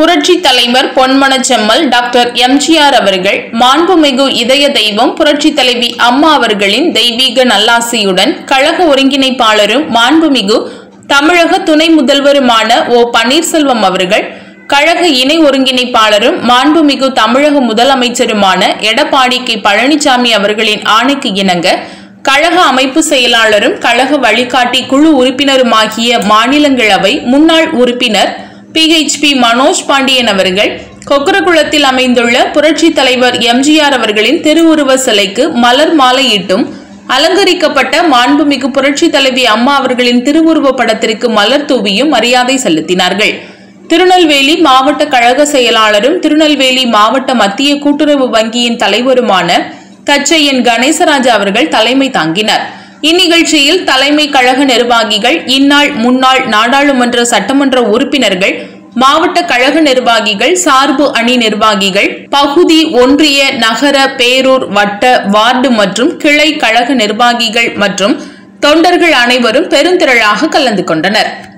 புரட்சி தலைவர் பொன்மனச்செம்மல் டாக்டர் எம்ஜிஆர் அவர்கள் மாண்புமிகு இதய தெய்வம் புரட்சி தலைவி அம்மா அவர்களின் தெய்வீக நல்லாசியுடன் கழக ஒருங்கிணைப்பாளரும் மாண்புமிகு தமிழக துணை முதல்வருமான ஓ பன்னீர்செல்வம் அவர்கள் கழக இணை ஒருங்கிணைப்பாளரும் மாண்புமிகு தமிழக முதலமைச்சருமான எடப்பாடி கே பழனிசாமி அவர்களின் ஆணைக்கு இணங்க கழக அமைப்பு செயலாளரும் கழக வழிகாட்டி குழு உறுப்பினருமாகிய மாநிலங்களவை முன்னாள் உறுப்பினர் பிஹெச்பி மனோஜ் பாண்டியன் அவர்கள் கொக்கரகுளத்தில் அமைந்துள்ள புரட்சி தலைவர் எம்ஜிஆர் அவர்களின் திருவுருவ சிலைக்கு மலர் மாலையிட்டும் அலங்கரிக்கப்பட்ட மாண்புமிகு புரட்சி தலைவி அம்மா அவர்களின் திருவுருவ படத்திற்கு மலர் தூவியும் மரியாதை செலுத்தினார்கள் திருநெல்வேலி மாவட்ட கழக செயலாளரும் திருநெல்வேலி மாவட்ட மத்திய கூட்டுறவு வங்கியின் தலைவருமான தச்சையன் கணேசராஜா அவர்கள் தலைமை தாங்கினர் இந்நிகழ்ச்சியில் தலைமை கழக நிர்வாகிகள் இந்நாள் முன்னாள் நாடாளுமன்ற சட்டமன்ற உறுப்பினர்கள் மாவட்ட கழக நிர்வாகிகள் சார்பு அணி நிர்வாகிகள் பகுதி ஒன்றிய நகர பேரூர் வட்ட வார்டு மற்றும் கிளை கழக நிர்வாகிகள் மற்றும் தொண்டர்கள் அனைவரும் பெருந்திரளாக கலந்து கொண்டனர்